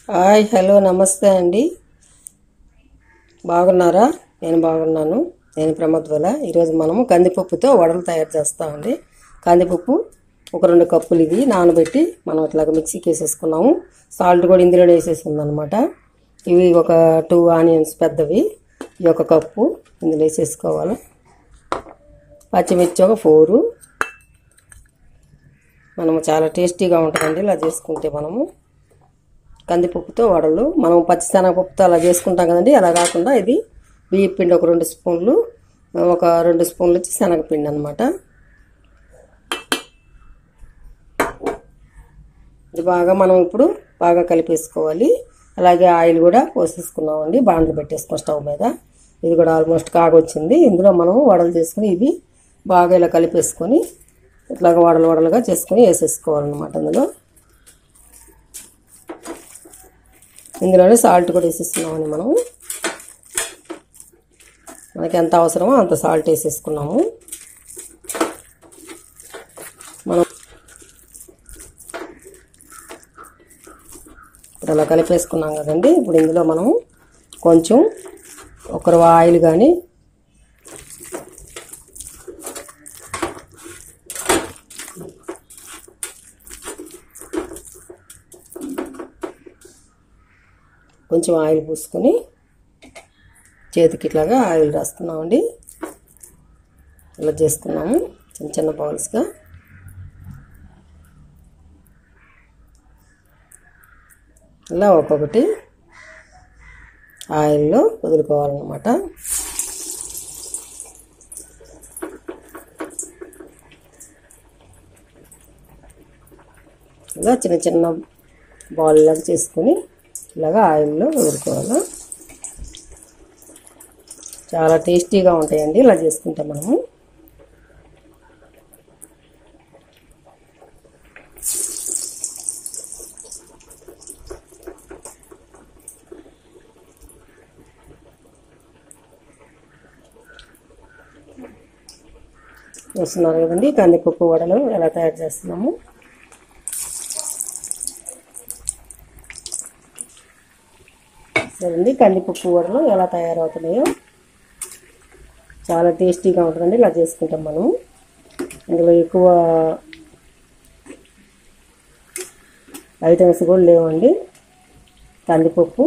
hi hello నమస్తే అండి బాగున్నారా నేను బాగున్నాను నేను ప్రమద్వల ఈరోజు మనము కందిపప్పుతో వడలు తయారు చేస్తామండి కందిపప్పు ఒక రెండు కప్పులు ఇవి నానబెట్టి మనం ఇట్లాగ మిక్సీకి వేసేసుకున్నాము సాల్ట్ కూడా ఇందులోనే వేసేసింది అనమాట ఇవి ఒక టూ ఆనియన్స్ పెద్దవి ఇవి ఒక కప్పు ఇందులో వేసేసుకోవాలి పచ్చిమిర్చి ఒక ఫోరు మనము చాలా టేస్టీగా ఉంటుందండి ఇలా చేసుకుంటే మనము కందిపప్పుతో వడలు మనం పచ్చిశనగపప్పుతో అలా చేసుకుంటాం కదండి అలా కాకుండా ఇది బియ్య పిండి ఒక రెండు స్పూన్లు ఒక రెండు స్పూన్లు వచ్చి శనగపిండి అనమాట ఇది బాగా మనం ఇప్పుడు బాగా కలిపేసుకోవాలి అలాగే ఆయిల్ కూడా పోసేసుకున్నామండి బాండ్లు పెట్టేసుకున్నాం స్టవ్ మీద ఇది కూడా ఆల్మోస్ట్ కాగొచ్చింది ఇందులో మనం వడలు చేసుకుని ఇవి బాగా ఇలా కలిపేసుకొని ఇట్లాగ వడలు వడలుగా చేసుకొని వేసేసుకోవాలన్నమాట అందులో ఇందులోనే సాల్ట్ కూడా వేసేస్తున్నామని మనం మనకి ఎంత అవసరమో అంత సాల్ట్ వేసేసుకున్నాము మనం ఇప్పుడు అలా కలిపేసుకున్నాం కదండి ఇప్పుడు ఇందులో మనము కొంచెం ఒకరు ఆయిల్ కానీ కొంచెం ఆయిల్ పూసుకొని చేతికి ఇట్లాగా ఆయిల్ రాస్తున్నామండి ఇలా చేసుకున్నాము చిన్న చిన్న బౌల్స్గా ఇలా ఒక్కొక్కటి ఆయిల్లో వదులుకోవాలన్నమాట ఇలా చిన్న చిన్న బాల్ లాగా చేసుకొని ఇలాగా ఆయిల్లో వదులుకోవాలి చాలా టేస్టీగా ఉంటాయండి ఇలా చేసుకుంటే మనము చూస్తున్నారు కదండి కందిపప్పు వడలు ఎలా తయారు చేస్తున్నాము చూడండి కందిపప్పు వడలు ఎలా తయారవుతున్నాయో చాలా టేస్టీగా ఉంటుందండి ఇలా చేసుకుంటాం మనము ఇందులో ఎక్కువ ఐటమ్స్ కూడా లేవండి కందిపప్పు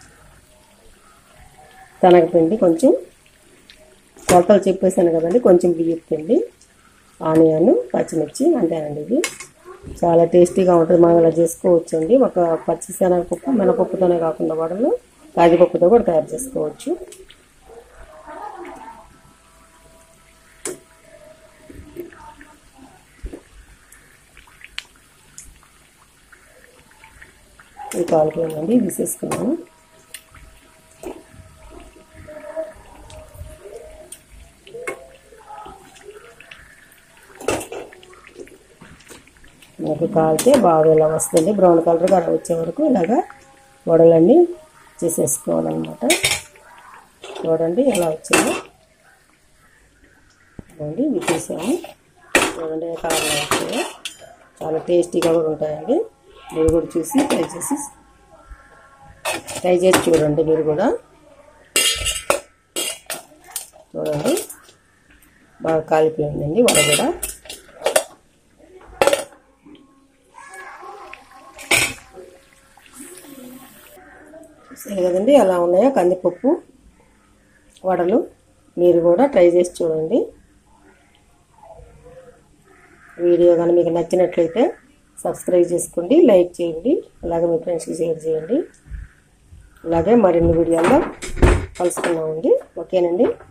శనగపిండి కొంచెం కొలతలు చెప్పేసాను కదండి కొంచెం బియ్యం పిండి ఆనియన్ పచ్చిమిర్చి అంతేనండి ఇది చాలా టేస్టీగా ఉంటుంది మనం ఇలా చేసుకోవచ్చు అండి ఒక పచ్చి శనగపప్పు మినపప్పుతోనే కాకుండా వడలు కాగిపప్పుతో కూడా తయారు చేసుకోవచ్చు ఇది కాలిపోయిందండి తీసేసుకున్నాను మనకు కాలితే బాగా ఇలా వస్తుంది బ్రౌన్ కలర్ అలా వచ్చే వరకు ఇలాగా వడలన్నీ చేసేసుకోవాలన్నమాట చూడండి ఎలా వచ్చిందో చూడండి ఇవి తీసాము చూడండి కలర్ వచ్చాయో చాలా టేస్టీగా కూడా ఉంటాయండి మీరు కూడా చూసి ట్రై చేసి ట్రై చేసి చూడండి మీరు కూడా చూడండి బాగా కాలిపోయిందండి వడ కూడా సరే కదండి అలా ఉన్నాయో కందిపప్పు వడలు మీరు కూడా ట్రై చేసి చూడండి వీడియో కానీ మీకు నచ్చినట్లయితే సబ్స్క్రైబ్ చేసుకోండి లైక్ చేయండి అలాగే మీ ఫ్రెండ్స్కి షేర్ చేయండి అలాగే మరిన్ని వీడియోల్లో కలుసుకున్నామండి ఓకేనండి